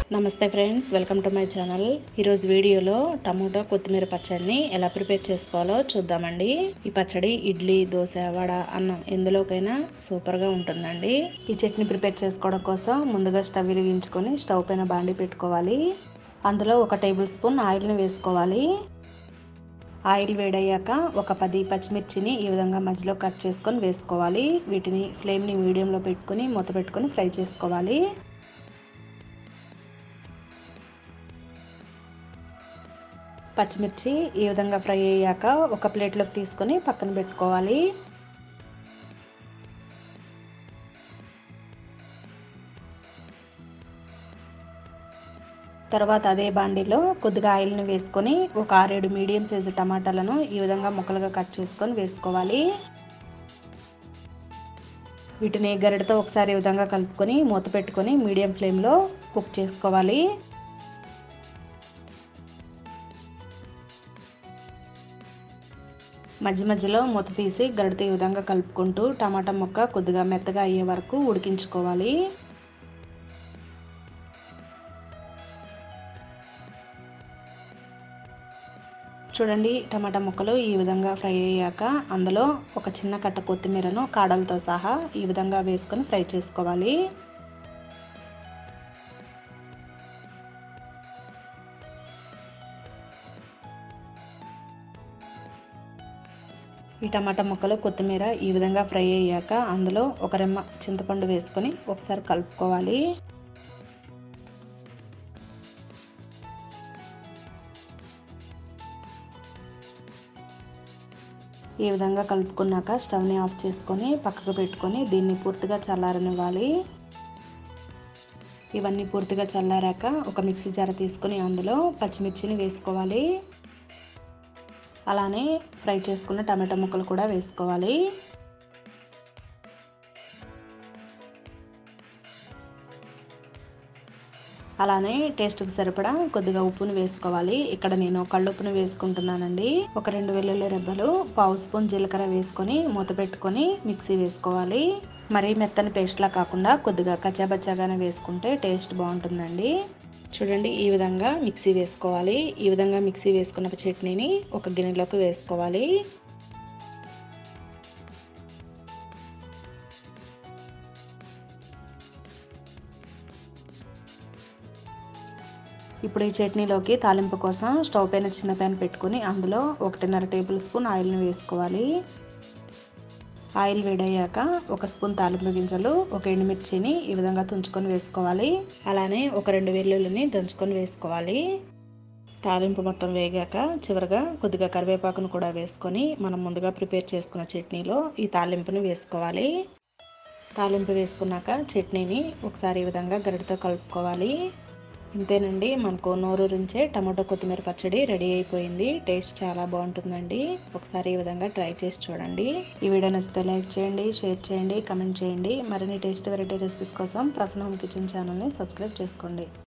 నమస్తే friends welcome to my channel ఈరోజు వీడియోలో టమోటా కొత్తిమీర పచ్చడిని ఎలా ప్రిపేర్ చేసుకోవాలో చూద్దామండి ఈ పచ్చడి ఇడ్లీ దోశ వడ అన్నం ఎందులోకైనా సూపర్గా ఉంటుందండి ఈ చట్నీ ప్రిపేర్ చేసుకోవడం కోసం ముందుగా స్టవ్ వెలిగించుకొని స్టవ్ పైన బాండి పెట్టుకోవాలి అందులో ఒక టేబుల్ స్పూన్ ఆయిల్ని వేసుకోవాలి ఆయిల్ వేడయ్యాక ఒక పది పచ్చిమిర్చిని ఈ విధంగా మధ్యలో కట్ చేసుకొని వేసుకోవాలి వీటిని ఫ్లేమ్ని మీడియంలో పెట్టుకొని మూత పెట్టుకొని ఫ్రై చేసుకోవాలి పచ్చిమిర్చి ఈ విధంగా ఫ్రై అయ్యాక ఒక ప్లేట్లోకి తీసుకొని పక్కన పెట్టుకోవాలి తర్వాత అదే బాండీలో కొద్దిగా ఆయిల్ని వేసుకొని ఒక ఆరేడు మీడియం సైజు టమాటాలను ఈ విధంగా ముక్కలుగా కట్ చేసుకొని వేసుకోవాలి వీటిని గరిటతో ఒకసారి ఈ విధంగా కలుపుకొని మూత పెట్టుకొని మీడియం ఫ్లేమ్లో కుక్ చేసుకోవాలి మధ్య మధ్యలో మూత తీసి గరిటతో ఈ విధంగా కలుపుకుంటూ టమాటా ముక్క కొద్దిగా మెత్తగా అయ్యే వరకు ఉడికించుకోవాలి చూడండి టమాటా ముక్కలు ఈ విధంగా ఫ్రై అయ్యాక అందులో ఒక చిన్న కట్ట కొత్తిమీరను కాడలతో సహా ఈ విధంగా వేసుకొని ఫ్రై చేసుకోవాలి ఈ టమాటా ముక్కలు కొత్తిమీర ఈ విధంగా ఫ్రై అయ్యాక అందులో ఒక రెమ్మ చింతపండు వేసుకొని ఒకసారి కలుపుకోవాలి ఈ విధంగా కలుపుకున్నాక స్టవ్ని ఆఫ్ చేసుకొని పక్కకు పెట్టుకొని దీన్ని పూర్తిగా చల్లారనివ్వాలి ఇవన్నీ పూర్తిగా చల్లారాక ఒక మిక్సీ జార తీసుకొని అందులో పచ్చిమిర్చిని వేసుకోవాలి అలానే ఫ్రై చేసుకున్న టమాటా ముక్కలు కూడా వేసుకోవాలి అలానే టేస్ట్కి సరిపడా కొద్దిగా ఉప్పును వేసుకోవాలి ఇక్కడ నేను కళ్ళుప్పును వేసుకుంటున్నానండి ఒక రెండు వెల్లుల్లి రెబ్బలు పావు స్పూన్ జీలకర్ర వేసుకొని మూత పెట్టుకొని మిక్సీ వేసుకోవాలి మరీ మెత్తని పేస్ట్లా కాకుండా కొద్దిగా కచ్చాబచ్చాగానే వేసుకుంటే టేస్ట్ బాగుంటుందండి చూడండి ఈ విధంగా మిక్సీ వేసుకోవాలి ఈ విధంగా మిక్సీ వేసుకున్న చట్నీని ఒక గిన్నెలోకి వేసుకోవాలి ఇప్పుడు ఈ చట్నీలోకి తాలింపు కోసం స్టవ్ పైన చిన్న ప్యాన్ పెట్టుకుని అందులో ఒకటిన్నర టేబుల్ స్పూన్ ఆయిల్ని వేసుకోవాలి ఆయిల్ వేడయ్యాక ఒక స్పూన్ తాలింపు గింజలు ఒక ఎండుమిర్చిని ఈ విధంగా తుంచుకొని వేసుకోవాలి అలానే ఒక రెండు వెల్లుల్లిని దంచుకొని వేసుకోవాలి తాలింపు మొత్తం వేగాక చివరిగా కొద్దిగా కరివేపాకును కూడా వేసుకొని మనం ముందుగా ప్రిపేర్ చేసుకున్న చట్నీలో ఈ తాలింపుని వేసుకోవాలి తాలింపు వేసుకున్నాక చట్నీని ఒకసారి ఈ విధంగా గరిటతో కలుపుకోవాలి ఇంతేనండి మనకు నోరూరించే టమాటో కొత్తిమీర పచ్చడి రెడీ అయిపోయింది టేస్ట్ చాలా బాగుంటుందండి ఒకసారి ఈ విధంగా ట్రై చేసి చూడండి ఈ వీడియో నచ్చితే లైక్ చేయండి షేర్ చేయండి కమెంట్ చేయండి మరిన్ని టేస్ట్ వెరైటీ రెసిపీస్ కోసం ప్రసన్న హోమ్ కిచెన్ ఛానల్ని సబ్స్క్రైబ్ చేసుకోండి